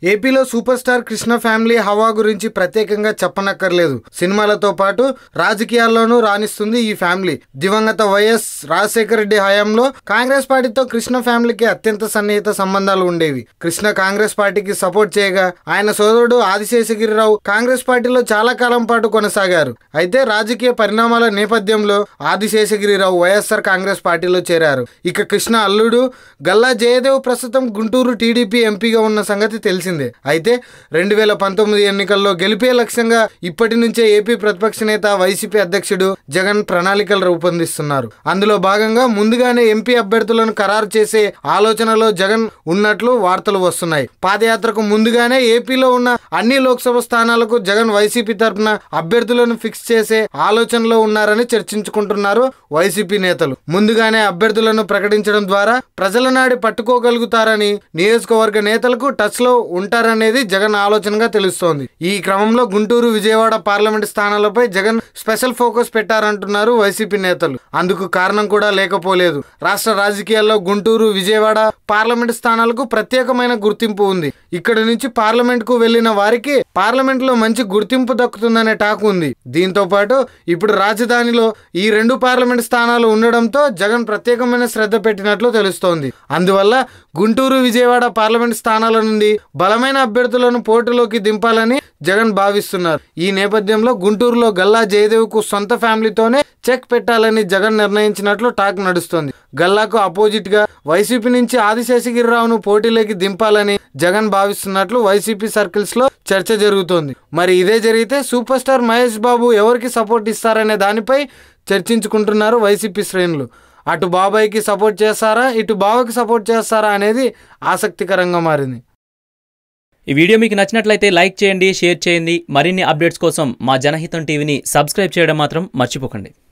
ఏపీలో super star Krishna family హవా గురించి ప్రత్యేకంగా చెప్పనక్కర్లేదు సినిమాలతో పాటు రాజకీయాల్లోనూ రాణిస్తుంది ఈ ఫ్యామిలీ దివంగత వైఎస్ రాజశేఖర రెడ్డి హయాంలో కాంగ్రెస్ పార్టీతో కృష్ణ ఫ్యామిలీకి అత్యంత సన్నిహిత సంబంధాలు ఉండేవి కృష్ణ కాంగ్రెస్ పార్టీకి సపోర్ట్ చేయగా ఆయన సోదరుడు ఆదిశేషగిరిరావు కాంగ్రెస్ పార్టీలో చాలా కాలం పాటు కొనసాగారు అయితే రాజకీయ పరిణామాల నేపథ్యంలో ఆదిశేషగిరిరావు వైఎస్ఆర్ కాంగ్రెస్ పార్టీలో చేరారు ఇక కృష్ణ అల్లుడు గల్లా జయదేవ్ ప్రస్తుతం గుంటూరు టీడీపీ ఎంపీగా ఉన్న సంగతి తెలిసిందే అయితే రెండు వేల పంతొమ్మిది ఎన్నికల్లో గెలిపే లక్ష్యంగా ఇప్పటి నుంచే ఏపీ ప్రతిపక్ష నేత వైసీపీ అధ్యక్షుడు జగన్ ప్రణాళికలు రూపొందిస్తున్నారు అందులో భాగంగా ముందుగానే ఎంపీ అభ్యర్థులను ఖరారు చేసే ఆలోచనలో జగన్ ఉన్నట్లు వార్తలు వస్తున్నాయి పాదయాత్రకు ముందుగానే ఏపీలో ఉన్న అన్ని లోక్సభ స్థానాలకు జగన్ వైసీపీ తరపున అభ్యర్థులను ఫిక్స్ చేసే ఆలోచనలో ఉన్నారని చర్చించుకుంటున్నారు వైసీపీ నేతలు ముందుగానే అభ్యర్థులను ప్రకటించడం ద్వారా ప్రజల నాడి పట్టుకోగలుగుతారని నియోజకవర్గ నేతలకు టచ్ లో ఉంటారనేది జగన్ ఆలోచనగా తెలుస్తోంది ఈ క్రమంలో గుంటూరు విజయవాడ పార్లమెంట్ స్థానాలపై జగన్ స్పెషల్ ఫోకస్ పెట్టారంటున్నారు వైసీపీ నేతలు అందుకు కారణం కూడా లేకపోలేదు రాష్ట్ర రాజకీయాల్లో గుంటూరు విజయవాడ పార్లమెంట్ స్థానాలకు ప్రత్యేకమైన గుర్తింపు ఉంది ఇక్కడ నుంచి పార్లమెంట్ కు వెళ్లిన వారికి పార్లమెంట్ లో మంచి గుర్తింపు దక్కుతుందనే టాక్ ఉంది దీంతో పాటు ఇప్పుడు రాజధానిలో ఈ రెండు పార్లమెంట్ స్థానాలు ఉండడంతో జగన్ ప్రత్యేకమైన శ్రద్ధ పెట్టినట్లు తెలుస్తోంది అందువల్ల గుంటూరు విజయవాడ పార్లమెంట్ స్థానాల నుండి బలమైన అభ్యర్థులను పోటీలోకి దింపాలని జగన్ భావిస్తున్నారు ఈ నేపథ్యంలో గుంటూరులో గల్లా జయదేవ్ కు సొంత ఫ్యామిలీతోనే చెక్ పెట్టాలని జగన్ నిర్ణయించినట్లు టాక్ నడుస్తోంది గల్లాకు అపోజిట్ గా వైసీపీ నుంచి ఆదిశేషగిరిరావును పోటీలోకి దింపాలని జగన్ భావిస్తున్నట్లు వైసీపీ సర్కిల్స్ లో చర్చ జరుగుతోంది మరి ఇదే జరిగితే సూపర్ స్టార్ మహేష్ బాబు ఎవరికి సపోర్ట్ ఇస్తారనే దానిపై చర్చించుకుంటున్నారు వైసీపీ శ్రేణులు అటు బాబాయ్కి సపోర్ట్ చేస్తారా ఇటు బావకి సపోర్ట్ చేస్తారా అనేది ఆసక్తికరంగా మారింది ఈ వీడియో మీకు నచ్చినట్లయితే లైక్ చేయండి షేర్ చేయండి మరిన్ని అప్డేట్స్ కోసం మా జనహితం టీవీని సబ్స్క్రైబ్ చేయడం మాత్రం మర్చిపోకండి